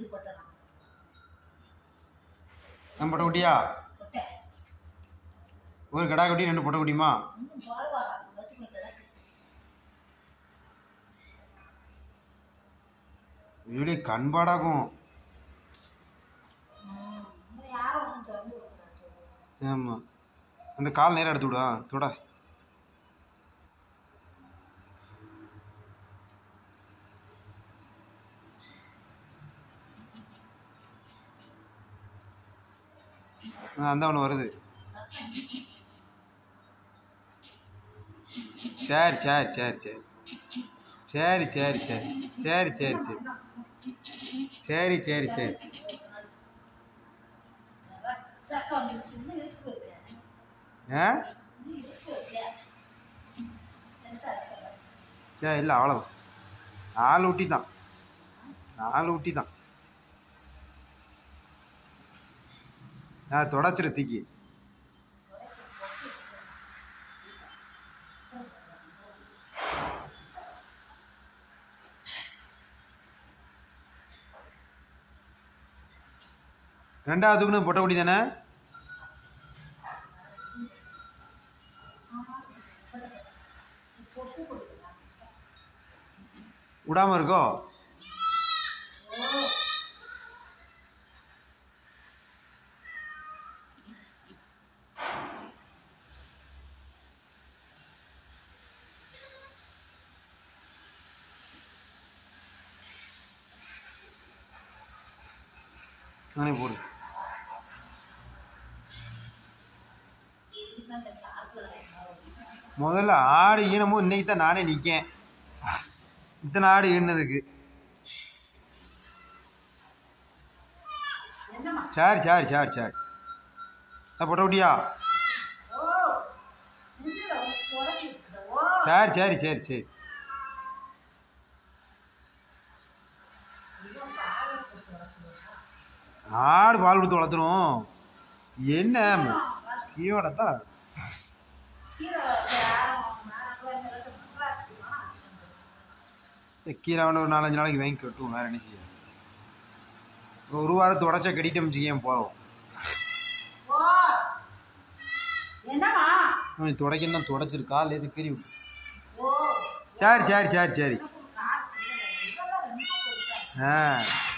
போட்டலாம் நம்ம பொட்டை குட்டியா போட்டேன் ஒரு கடா குட்டி ரெண்டு பொட்டை குட்டியுமா இன்னும் பரவாயில்ல வச்சுக்கல கிடக்கு இப்படி கண்பாடாகும் ம், இன்னும் யாரும் ஒன்றும் திறந்து விடக்கூடாது ஆமாம் அந்த கால் நேரம் எடுத்து விடா தொட ஆ அந்த ஒன்று வருது சரி சரி சரி சரி சரி சரி சரி சரி சரி சரி சரி சரி சக்கா வந்துருச்சு இன்னும் இருக்கு வைக்கிறேன் ஆ இன்னும் இருக்கு வைக்கிறேன் பெருசா இருக்கு சரி இல்லை அவ்வளோதான் நாலு ஊட்டி தான் நாலு ஊட்டி தான் ஆ தொடச்சிரு தூக்கி ரெண்டாவதுக்குன்னு பொட்டை குடி தானே விடாம இருக்கோ நானே போடு முதல்ல ஆடு ஈனமும் இன்னைக்கு தான் நானே நிற்கேன் இத்தனை ஆடு ஈனதுக்கு என்னம்மா சரி சரி சரி சரி நான் போட்ட விட்டியா ஓ நெஞ்சில உடச்சி இருக்குது ஓ சரி சரி சரி சரி ஆடு பால் கொடுத்து வளர்த்துரும் என்ன கீழோட தான் கீரை யாரும் மேலே இந்த இடத்துல நல்லா இருக்குமா கீரை வேணும் ஒரு நாலஞ்சு நாளைக்கு வாங்கி கட்டுவோம் வேறு என்ன செய்ய ஒரு வாரத்து உடச்ச கட்டிட்டு வச்சுக்கேன் போதும் ஓ என்னம்மா அவன் துடைக்கணும் துடைச்சிரு கால் எது கீறி விட்டு ஓ சரி சரி சரி சரி காற்று இதெல்லாம் ரொம்ப பெருசா ஆ